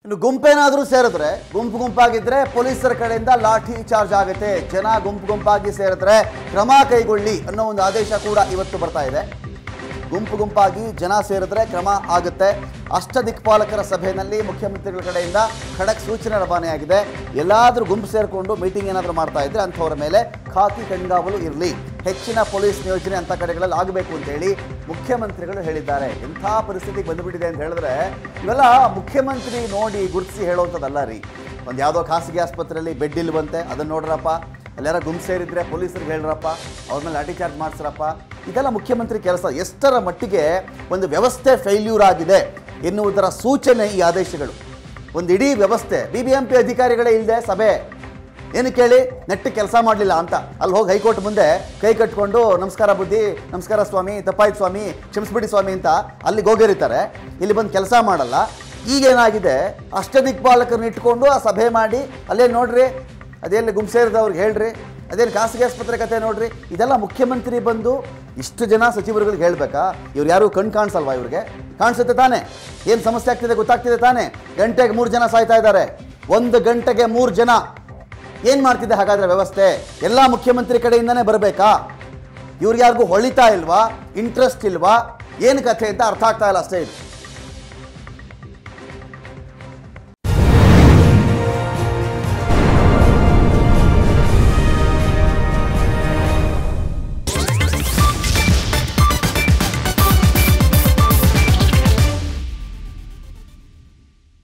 ಇನ್ನು ಗುಂಪೇನಾದರೂ ಸೇರಿದ್ರೆ ಗುಂಪು ಗುಂಪಾಗಿದ್ರೆ ಪೊಲೀಸರ ಕಡೆಯಿಂದ ಲಾಠಿ ಚಾರ್ಜ್ ಆಗುತ್ತೆ ಜನ ಗುಂಪು ಗುಂಪಾಗಿ ಸೇರಿದ್ರೆ ಕ್ರಮ ಕೈಗೊಳ್ಳಿ ಅನ್ನೋ ಒಂದು ಆದೇಶ ಕೂಡ ಇವತ್ತು ಬರ್ತಾ ಇದೆ ಗುಂಪು ಗುಂಪಾಗಿ ಜನ ಸೇರಿದ್ರೆ ಕ್ರಮ ಆಗುತ್ತೆ ಅಷ್ಟದಿಕ್ಪಾಲಕರ ಸಭೆಯಲ್ಲಿ ಮುಖ್ಯಮಂತ್ರಿಗಳ ಕಡೆಯಿಂದ ಖಡಕ್ ಸೂಚನೆ ರವಾನೆಯಾಗಿದೆ ಎಲ್ಲಾದರೂ ಗುಂಪು ಸೇರಿಕೊಂಡು ಮೀಟಿಂಗ್ ಏನಾದರೂ ಮಾಡ್ತಾ ಇದ್ರೆ ಅಂಥವರ ಮೇಲೆ ಖಾಕಿ ಕಣ್ಗಾವಲು ಇರಲಿ ಹೆಚ್ಚಿನ ಪೊಲೀಸ್ ನಿಯೋಜನೆ ಅಂಥ ಕಡೆಗಳಲ್ಲಿ ಆಗಬೇಕು ಅಂತೇಳಿ ಮುಖ್ಯಮಂತ್ರಿಗಳು ಹೇಳಿದ್ದಾರೆ ಎಂಥ ಪರಿಸ್ಥಿತಿಗೆ ಬಂದುಬಿಟ್ಟಿದೆ ಅಂತ ಹೇಳಿದ್ರೆ ಇವೆಲ್ಲ ಮುಖ್ಯಮಂತ್ರಿ ನೋಡಿ ಗುರುತಿಸಿ ಹೇಳುವಂಥದ್ದಲ್ಲ ರೀ ಒಂದು ಯಾವುದೋ ಖಾಸಗಿ ಆಸ್ಪತ್ರೆಯಲ್ಲಿ ಬೆಡ್ ಇಲ್ವಂತೆ ಅದನ್ನು ನೋಡ್ರಪ್ಪ ಅಲ್ಲಾರ ಗುಂಪು ಸೇರಿದ್ರೆ ಪೊಲೀಸರಿಗೆ ಹೇಳ್ರಪ್ಪ ಅವ್ರ ಮೇಲೆ ಲಾಠಿ ಚಾರ್ಜ್ ಮಾಡಿಸ್ರಪ್ಪ ಇದೆಲ್ಲ ಮುಖ್ಯಮಂತ್ರಿ ಕೆಲಸ ಎಷ್ಟರ ಮಟ್ಟಿಗೆ ಒಂದು ವ್ಯವಸ್ಥೆ ಫೇಲ್ಯೂರ್ ಆಗಿದೆ ಎನ್ನುವುದರ ಸೂಚನೆ ಈ ಆದೇಶಗಳು ಒಂದು ಇಡೀ ವ್ಯವಸ್ಥೆ ಬಿ ಬಿ ಎಂ ಪಿ ಅಧಿಕಾರಿಗಳೇ ಇಲ್ಲದೆ ಸಭೆ ಏನು ಕೇಳಿ ನೆಟ್ಟು ಕೆಲಸ ಮಾಡಲಿಲ್ಲ ಅಂತ ಅಲ್ಲಿ ಹೋಗಿ ಹೈಕೋರ್ಟ್ ಮುಂದೆ ಕೈ ಕಟ್ಕೊಂಡು ನಮಸ್ಕಾರ ಬುದ್ಧಿ ನಮಸ್ಕಾರ ಸ್ವಾಮಿ ತಪ್ಪಾಯ್ತು ಸ್ವಾಮಿ ಕ್ಷಮಿಸ್ಬಿಡಿ ಸ್ವಾಮಿ ಅಂತ ಅಲ್ಲಿಗೆ ಹೋಗಿರ್ತಾರೆ ಇಲ್ಲಿ ಬಂದು ಕೆಲಸ ಮಾಡಲ್ಲ ಈಗೇನಾಗಿದೆ ಅಷ್ಟದಿಕ್ಪಾಲಕರನ್ನ ಇಟ್ಕೊಂಡು ಆ ಸಭೆ ಮಾಡಿ ಅಲ್ಲೇ ನೋಡ್ರಿ ಅದೆಲ್ಲಿ ಗುಂಪು ಸೇರಿದವ್ರಿಗೆ ಹೇಳ್ರಿ ಅದೇನು ಖಾಸಗಿ ಆಸ್ಪತ್ರೆ ಕತೆ ನೋಡ್ರಿ ಇದೆಲ್ಲ ಮುಖ್ಯಮಂತ್ರಿ ಬಂದು ಇಷ್ಟು ಜನ ಸಚಿವರುಗಳಿಗೆ ಹೇಳ್ಬೇಕಾ ಇವ್ರು ಯಾರು ಕಣ್ ಕಾಣಿಸಲ್ವಾ ಇವ್ರಿಗೆ ಕಾಣಿಸುತ್ತೆ ತಾನೇ ಏನು ಸಮಸ್ಯೆ ಆಗ್ತಿದೆ ಗೊತ್ತಾಗ್ತಿದೆ ತಾನೇ ಗಂಟೆಗೆ ಮೂರು ಜನ ಸಾಯ್ತಾ ಇದ್ದಾರೆ ಒಂದು ಗಂಟೆಗೆ ಮೂರು ಜನ ಏನು ಮಾಡ್ತಿದೆ ಹಾಗಾದ್ರೆ ವ್ಯವಸ್ಥೆ ಎಲ್ಲ ಮುಖ್ಯಮಂತ್ರಿ ಕಡೆಯಿಂದನೇ ಬರಬೇಕಾ ಇವ್ರಿಗೆ ಯಾರಿಗೂ ಹೊಳಿತಾ ಇಲ್ವಾ ಇಂಟ್ರೆಸ್ಟ್ ಇಲ್ವಾ ಏನು ಕಥೆ ಅಂತ ಅರ್ಥ ಆಗ್ತಾ ಇಲ್ಲ ಅಷ್ಟೇ ಇದು